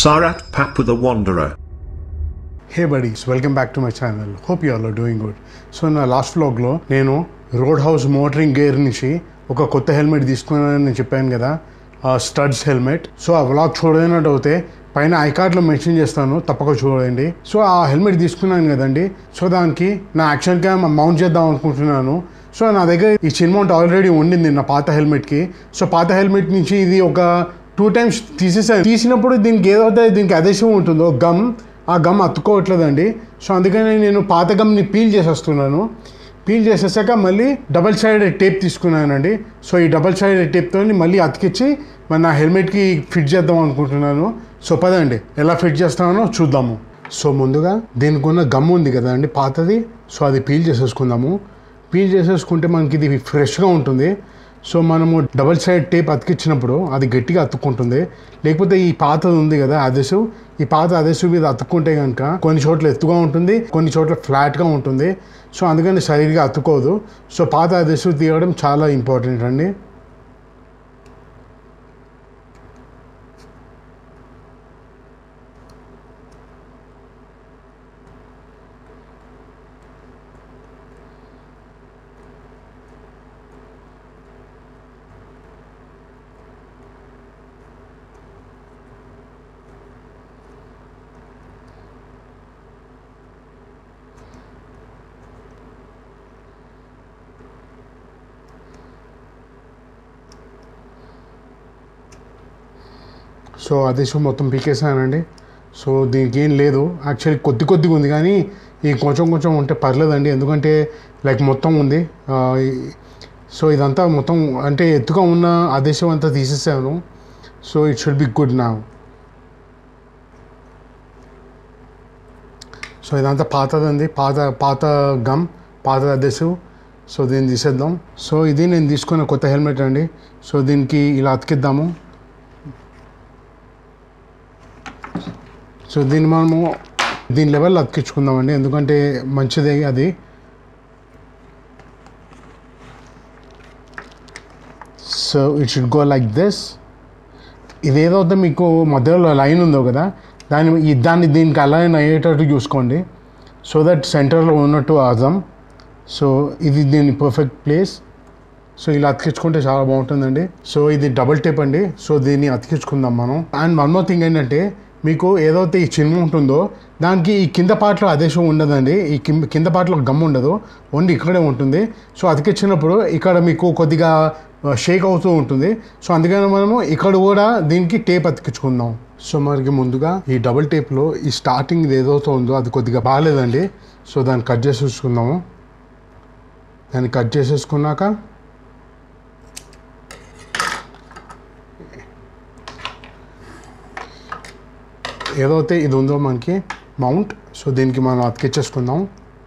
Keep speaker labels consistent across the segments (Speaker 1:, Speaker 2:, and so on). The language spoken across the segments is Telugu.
Speaker 1: Sarat Papu the Wanderer.
Speaker 2: Hey buddies welcome back to my channel hope you are doing good so నా లాస్ట్ వ్లాగ్లో నేను రోడ్ హౌస్ మోటరింగ్ గేర్ నుంచి ఒక కొత్త హెల్మెట్ తీసుకున్నానని నేను చెప్పాను కదా స్టడ్స్ హెల్మెట్ సో ఆ వ్లాగ్ చూడనట్టు అయితే పైన ఐకార్డ్లో మెన్షన్ చేస్తాను తప్పక చూడండి సో ఆ హెల్మెట్ తీసుకున్నాను కదండి సో దానికి నా యాక్షన్ క్యామ్ మౌంట్ చేద్దాం అనుకుంటున్నాను సో నా దగ్గర ఈ చిన్ మౌంట్ ఆల్రెడీ ఉండింది నా పాత హెల్మెట్కి సో పాత హెల్మెట్ నుంచి ఇది ఒక టూ టైమ్స్ తీసేసాను తీసినప్పుడు దీనికి ఏదైతే దీనికి అదేశం ఉంటుందో గమ్ ఆ గమ్ అతుక్కోవట్లేదండి సో అందుకని నేను పాత గమ్ని పీల్ చేసేస్తున్నాను పీల్ చేసేసాక మళ్ళీ డబల్ సైడెడ్ టేప్ తీసుకున్నానండి సో ఈ డబల్ సైడెడ్ టేప్తో మళ్ళీ అతికిచ్చి మన నా హెల్మెట్కి ఫిట్ చేద్దాం అనుకుంటున్నాను సో పదండి ఎలా ఫిట్ చేస్తానో చూద్దాము సో ముందుగా దీనికి ఉన్న గమ్ ఉంది కదా అండి పాతది సో అది పీల్ చేసేసుకుందాము పీల్ చేసేసుకుంటే మనకి ఇది ఫ్రెష్గా ఉంటుంది సో మనము డబల్ సైడ్ టేప్ అతికించినప్పుడు అది గట్టిగా అతుక్కుంటుంది లేకపోతే ఈ పాతది ఉంది కదా అదెసు ఈ పాత అదెసు మీద అతుక్కుంటే కనుక కొన్ని చోట్ల ఎత్తుగా ఉంటుంది కొన్ని చోట్ల ఫ్లాట్గా ఉంటుంది సో అందుకని సరిగ్గా అతుక్కోదు సో పాత అదెసు తీయడం చాలా ఇంపార్టెంట్ అండి సో అదేశం మొత్తం పీకేసానండి సో దీనికి ఏం లేదు యాక్చువల్లీ కొద్ది కొద్దిగా ఉంది కానీ ఈ కొంచెం కొంచెం ఉంటే పర్లేదండి ఎందుకంటే లైక్ మొత్తం ఉంది ఆ, ఈ- సో ఇదంతా మొత్తం అంటే ఎత్తుగా ఉన్న ఆదేశం అంతా తీసేసాను so it should be good నా సో ఇదంతా పాతదండి పాత పాత గమ్ పాత అదేశం సో దీన్ని తీసేద్దాం సో ఇది నేను తీసుకున్న కొత్త హెల్మెట్ అండి సో దీనికి ఇలా అతికిద్దాము సో దీన్ని మనము దీని లెవెల్లో అతికించుకుందామండి ఎందుకంటే మంచిదే అది so it should go like this ఇది ఏదైతే మీకు మధ్యలో లైన్ ఉందో కదా దాని ఈ దాన్ని దీనికి అలైన్ అయ్యేటట్టు చూసుకోండి సో దట్ సెంటర్లో ఉన్నట్టు ఆజం సో ఇది దీని పర్ఫెక్ట్ ప్లేస్ సో ఇలా అతికించుకుంటే చాలా బాగుంటుందండి సో ఇది డబుల్ టేప్ అండి సో దీన్ని అతికించుకుందాం మనం అండ్ వన్ మోర్ థింగ్ ఏంటంటే మీకు ఏదైతే ఈ చిన్న ఉంటుందో దానికి ఈ కింద పాటలో ఆదేశం ఉండదండి ఈ కింద కింద పాటలో గమ్ ఉండదు ఓన్లీ ఇక్కడే ఉంటుంది సో అతికించినప్పుడు ఇక్కడ మీకు కొద్దిగా షేక్ అవుతూ ఉంటుంది సో అందుకని మనము ఇక్కడ కూడా దీనికి టేప్ అతికించుకుందాం సో మనకి ముందుగా ఈ డబుల్ టేప్లో ఈ స్టార్టింగ్ ఏదైతే ఉందో అది కొద్దిగా బాగాలేదండి సో దాన్ని కట్ చేసేసుకుందాము దాన్ని కట్ చేసేసుకున్నాక ఏదైతే ఇది ఉందో మనకి మౌంట్ సో దీనికి మనం అతికిచ్చేసుకుందాం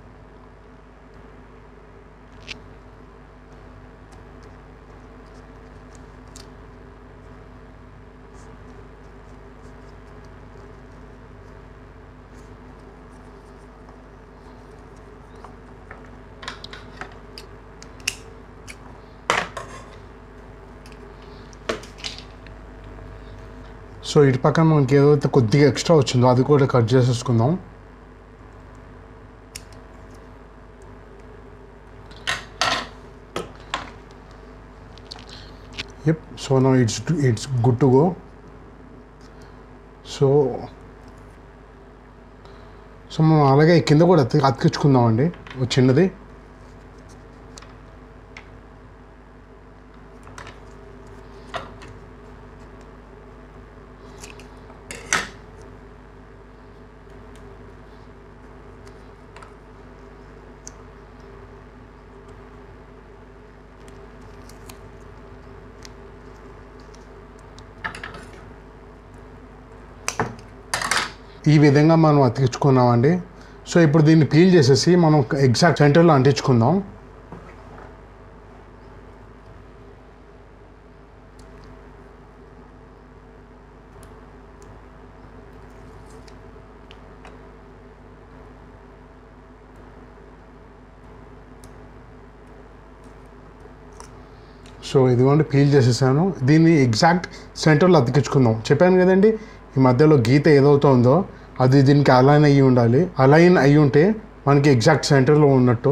Speaker 2: సో ఇటు పక్కన మనకి ఏదైతే కొద్దిగా ఎక్స్ట్రా వచ్చిందో అది కూడా కట్ చేసేసుకుందాం yup so no it's it's good to go so so మనం అలాగే కింద కూడా అతి అతికించుకుందామండి ఒక చిన్నది ఈ విధంగా మనం అతికించుకున్నామండి సో ఇప్పుడు దీన్ని పీల్ చేసేసి మనం ఎగ్జాక్ట్ సెంటర్లో అంటించుకుందాం సో ఇదిగోండి పీల్ చేసేసాను దీన్ని ఎగ్జాక్ట్ సెంటర్లో అతికించుకుందాం చెప్పాను కదండి ఈ మధ్యలో గీత ఏదైతే ఉందో అది దీనికి అలైన్ అయ్యి ఉండాలి అలైన్ అయ్యి ఉంటే మనకి ఎగ్జాక్ట్ సెంటర్లో ఉన్నట్టు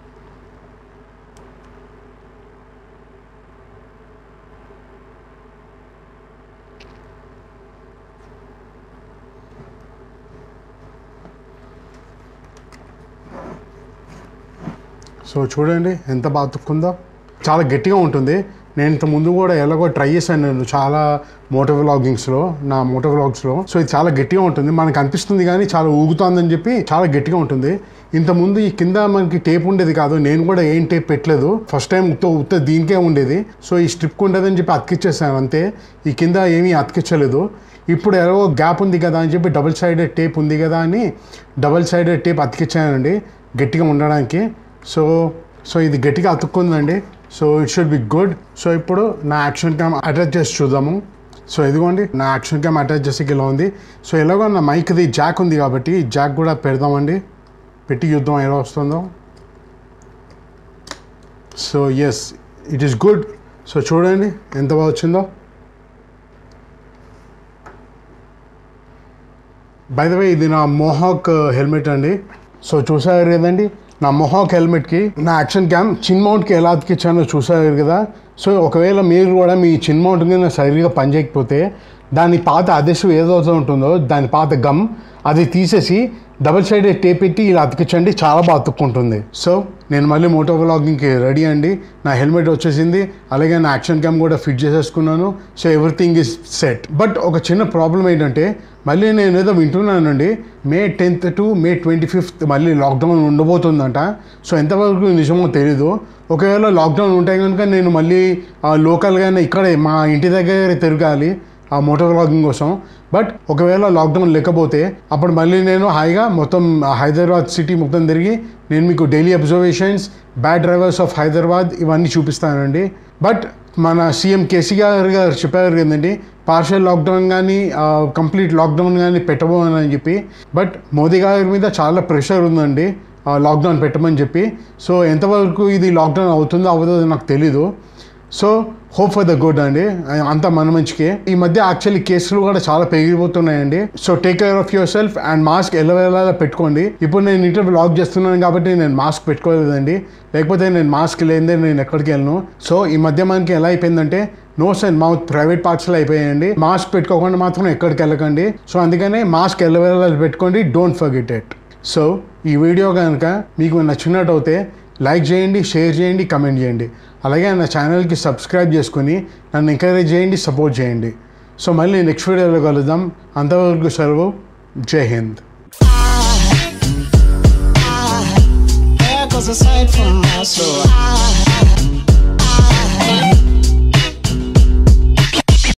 Speaker 2: సో చూడండి ఎంత బాగా తుక్కుందో చాలా గట్టిగా ఉంటుంది నేను ఇంత ముందు కూడా ఎలాగో ట్రై చేశాను నేను చాలా మోటో వ్లాగింగ్స్లో నా మోటో వ్లాగ్స్లో సో ఇది చాలా గట్టిగా ఉంటుంది మనకు అనిపిస్తుంది కానీ చాలా ఊగుతోందని చెప్పి చాలా గట్టిగా ఉంటుంది ఇంత ముందు ఈ కింద మనకి టేప్ ఉండేది కాదు నేను కూడా ఏం టేప్ పెట్టలేదు ఫస్ట్ టైం ఉత్త ఉత్త దీనికే ఉండేది సో ఈ స్ట్రిప్ ఉండదని చెప్పి అతికిచ్చేసాను అంతే ఈ కింద ఏమీ అతికించలేదు ఇప్పుడు ఎలాగో గ్యాప్ ఉంది కదా అని చెప్పి డబుల్ సైడెడ్ టేప్ ఉంది కదా అని డబుల్ సైడెడ్ టేప్ అతికిచ్చానండి గట్టిగా ఉండడానికి సో సో ఇది గట్టిగా అతుక్కుందండి so it should be good so ఇప్పుడు నా యాక్షన్ క్యామ్ అటాచ్ చేసి చూద్దాము సో ఇదిగోండి నా యాక్షన్ క్యామ్ అటాచ్ చేసి ఇలా ఉంది సో ఎలాగో నా మైక్ది జాక్ ఉంది కాబట్టి జాక్ కూడా పెడదామండి పెట్టి చూద్దాం ఎలా వస్తుందో so yes it is good so చూడండి ఎంత బాగా వచ్చిందో బై ద వే ఇది నా మోహాక్ హెల్మెట్ అండి సో చూసారు కదండి నా మొహాక్ హెల్మెట్కి నా యాక్షన్ క్యామ్ చిన్ మౌంట్కి ఎలా అతికిచ్చానో చూసారు కదా సో ఒకవేళ మీరు కూడా మీ చిన్ మౌంట్ కింద సరిగ్గా పనిచేయకపోతే దాని పాత అదెసివ్ ఏదైతే ఉంటుందో దాని పాత గమ్ అది తీసేసి డబల్ సైడెడ్ టేప్ పెట్టి ఇలా అతికించండి చాలా బాగా అతుక్కుంటుంది సో నేను మళ్ళీ మోటో వ్లాగింగ్కి రెడీ అండి నా హెల్మెట్ వచ్చేసింది అలాగే నా యాక్షన్ క్యామ్ కూడా ఫిట్ చేసేసుకున్నాను so everything is set but ఒక చిన్న ప్రాబ్లం ఏంటంటే మళ్ళీ నేను ఏదో వింటున్నానండి May tenth to May twenty fifth మళ్ళీ లాక్డౌన్ ఉండబోతుందంట సో ఎంతవరకు నిజమో తెలీదు ఒకవేళ లాక్డౌన్ ఉంటే కనుక నేను మళ్ళీ లోకల్గానే ఇక్కడే మా ఇంటి దగ్గర తిరగాలి ఆ మోటార్ వ్లాగింగ్ కోసం బట్ ఒకవేళ లాక్డౌన్ లేకపోతే అప్పుడు మళ్ళీ నేను హాయిగా మొత్తం హైదరాబాద్ సిటీ మొత్తం తిరిగి నేను మీకు daily observations bad drivers of Hyderabad ఇవన్నీ చూపిస్తానండి బట్ మన సీఎం కేసీఆర్ గారు చెప్పారు కదండి పార్షల్ లాక్డౌన్ కానీ కంప్లీట్ లాక్డౌన్ కానీ పెట్టబోనని చెప్పి బట్ మోదీ గారి మీద చాలా ప్రెషర్ ఉందండి లాక్డౌన్ పెట్టమని చెప్పి సో ఎంతవరకు ఇది లాక్డౌన్ అవుతుందో అవ్వదో నాకు తెలీదు so hope for the good అండి అంతా మన మంచికే ఈ మధ్య యాక్చువల్లీ కేసులు కూడా చాలా పెరిగిపోతున్నాయండి so take care of yourself and mask ఎలా పెట్టుకోండి ఇప్పుడు నేను ఇంటర్వ్యూ లాక్ చేస్తున్నాను కాబట్టి నేను మాస్క్ పెట్టుకోలేదండి లేకపోతే నేను మాస్క్ లేదే నేను ఎక్కడికి వెళ్ళను సో ఈ మధ్య మనకి ఎలా అయిపోయిందంటే నోస్ అండ్ మౌత్ ప్రైవేట్ పార్ట్స్లో అయిపోయాయండి మాస్క్ పెట్టుకోకుండా మాత్రం ఎక్కడికి వెళ్ళకండి సో అందుకనే మాస్క్ ఎలా పెట్టుకోండి డోంట్ ఫర్గెట్ ఇట్ సో ఈ వీడియో కనుక మీకు నచ్చినట్టు అయితే లైక్ చేయండి షేర్ చేయండి కమెంట్ చేయండి అలాగే నా ఛానల్కి సబ్స్క్రైబ్ చేసుకొని నన్ను ఎంకరేజ్ చేయండి సపోర్ట్ చేయండి సో మళ్ళీ నెక్స్ట్ వీడియోలో కలుద్దాం అంతవరకు సెలవు జై Hind
Speaker 3: There goes a sight from my soul.